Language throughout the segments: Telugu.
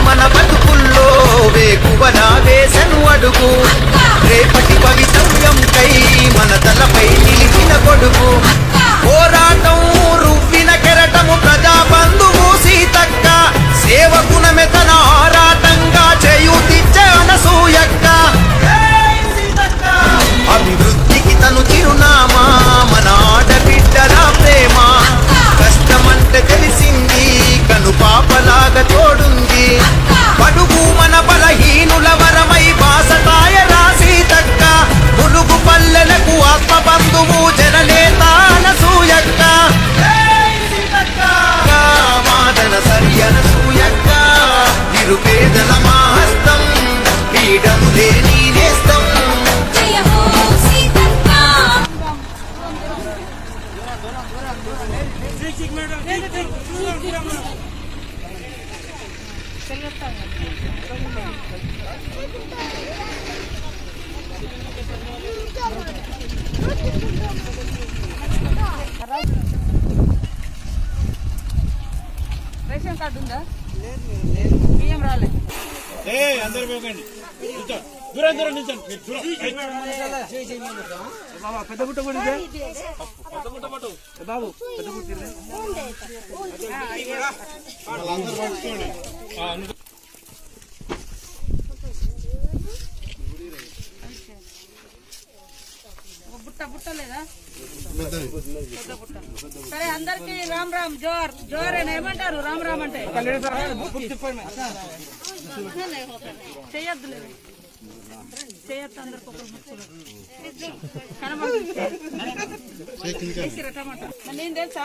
మన బతుకుల్లో వేకువన వేసను అడుగు రేపటి భవితవ్యంకై మన తలపై నిలిచిన కొడుకు పోరాటం రువ్విన కెరటము ప్రజా బంధువు సీతక్క సేవ గుణమే తన ఆరాటంగా చేయుతిచ్చే అనసూయక్క జై సీతక్క! అభివృద్ధికి తను చిరునామా మన ఆడబిడ్డల ప్రేమ కష్టమంటే తెలిసింది కను పాపలాగా తోడుంది పడుగు మన బలహీనుల వరమై బాసతాయ రాసి తక్క ములుగు పల్లెలకు ఆత్మ బంధువు జననేత అనసూయక్క జై సీతక్క! మాదన సరియన సూయక్క నిరుపేదల మా హస్తం పీడము లేని నేస్తం జయ హో సీతక్క రేషన్ కార్డు ఉందా బియ్యం రాలే ఏ అందరు పోకండి నిల్చో. దూరం దూరం నిల్చోండి. మీరు దూరం. వాళ్ళందరూ పట్టుకోండి. ఆ, అందరూ ఒక బుట్ట బుట్ట లేదా పెద్ద బుట్ట సరే అందరికి రామ్ రామ్ జోర్ జోర్ అని ఏమంటారు రామ్ రామ్ అంటే చెయ్యొద్దు లేదు చేయొద్దు అందరికి ఒక ముక్కులు కనబడుతుంది టమాటా మరి నేను తెలుసా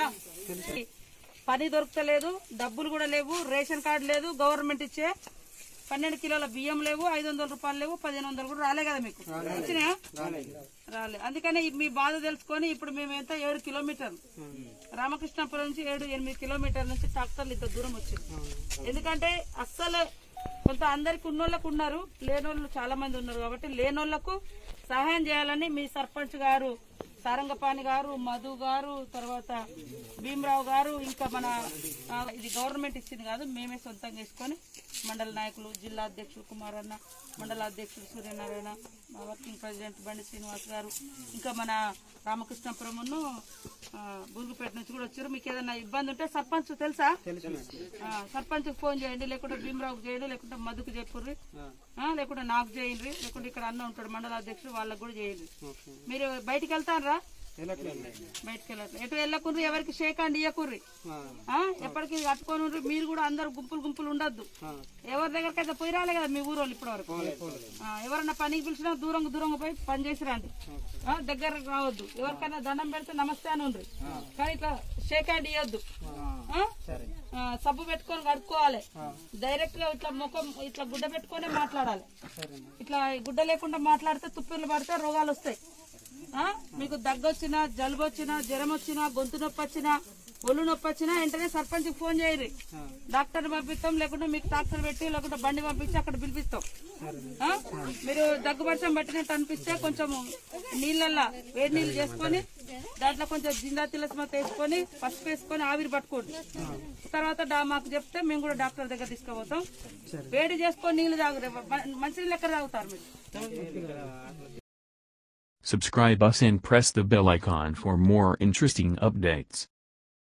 పని దొరకలేదు డబ్బులు కూడా లేవు రేషన్ కార్డు లేదు గవర్నమెంట్ ఇచ్చే పన్నెండు కిలోల బియ్యం లేవు ఐదు వందల రూపాయలు లేవు పదిహేను వందలు కూడా రాలే కదా మీకు వచ్చినాయా రాలే అందుకని ఈ మీ బాధ తెలుసుకొని ఇప్పుడు మేము ఎంత ఏడు కిలోమీటర్లు రామకృష్ణాపురం నుంచి ఏడు ఎనిమిది కిలోమీటర్ల నుంచి ట్రాక్టర్లు ఇంత దూరం వచ్చింది ఎందుకంటే అస్సలు కొంత అందరికి ఉన్నోళ్ళకు ఉన్నారు లేనోళ్ళు చాలా మంది ఉన్నారు కాబట్టి లేనోళ్లకు సహాయం చేయాలని మీ సర్పంచ్ గారు సారంగపాణి గారు మధు గారు తర్వాత భీమరావు గారు ఇంకా మన ఆ, ఇది గవర్నమెంట్ ఇచ్చింది కాదు మేమే సొంతంగా వేసుకొని మండల నాయకులు జిల్లా అధ్యక్షులు కుమారన్న మండల అధ్యక్షులు సూర్యనారాయణ మా వర్కింగ్ ప్రెసిడెంట్ బండి శ్రీనివాస్ గారు ఇంకా మన రామకృష్ణపురమును ఆ, బురుగుపేట నుంచి కూడా వచ్చారు మీకు ఏదైనా ఇబ్బంది ఉంటే సర్పంచ్ తెలుసా ఆ, సర్పంచ్ ఫోన్ చేయండి లేకుంటే భీమరావుకి చేయండి లేకుంటే మధుకు చెప్పుర్రి ఆ, లేకుంటే నాకు చేయండి లేకుంటే ఇక్కడ అన్న ఉంటాడు మండల అధ్యక్షుడు వాళ్ళకి కూడా చేయండి మీరు బయటికి వెళ్తారా బయటికి వెళ్ళట్లేదు ఎటు వెళ్ళకుర్రి ఎవరికి షేక్ అండి ఇయ్యకుర్రి ఆ, ఎప్పటికీ కట్టుకొని మీరు కూడా అందరు గుంపులు గుంపులు ఉండొద్దు ఎవరి దగ్గరికి అయితే పోయి రాలే కదా మీ ఊరు వాళ్ళు ఇప్పటి వరకు ఎవరన్నా పనికి పిలిచినా దూరంగా దూరంగా పోయి పని చేసి రండి ఆ, దగ్గరకు రావద్దు ఎవరికైనా దండం పెడితే నమస్తే అని ఉండ్రి కానీ ఇట్లా షేక్ హ్యాండ్ ఇవ్వద్దు ఆ? ఆ, సబ్బు పెట్టుకొని కడుక్కోవాలి డైరెక్ట్ గా ఇట్లా ముఖం ఇట్లా గుడ్డ పెట్టుకొని మాట్లాడాలి ఇట్లా గుడ్డ లేకుండా మాట్లాడితే తుప్పిర్లు పడితే రోగాలు వస్తాయి ఆ? మీకు దగ్గొచ్చినా జలుబు వచ్చినా జ్వరం వచ్చినా గొంతు నొప్పి వచ్చినా ఒళ్ళు నొప్పి వచ్చినా వెంటనే సర్పంచ్ ఫోన్ చేయరు డాక్టర్ పంపిస్తాం లేకుంటే మీకు డాక్టర్ పెట్టి లేకుంటే బండి పంపించి అక్కడ పిలిపిస్తాం ఆ? మీరు దగ్గుపరచం పట్టినట్టు అనిపిస్తే కొంచెం నీళ్ళల్లా వేడి నీళ్ళు చేసుకొని దాంట్లో కొంచెం జిందా తిలస్మత వేసుకొని పసుపు వేసుకొని ఆవిరి పట్టుకోండి తర్వాత డా- మాకు చెప్తే మేము కూడా డాక్టర్ దగ్గర తీసుకుపోతాం వేడి చేసుకొని నీళ్ళు తాగురే మంచి లెక్క తాగుతారు మీరు Subscribe us and press the bell icon for more interesting updates.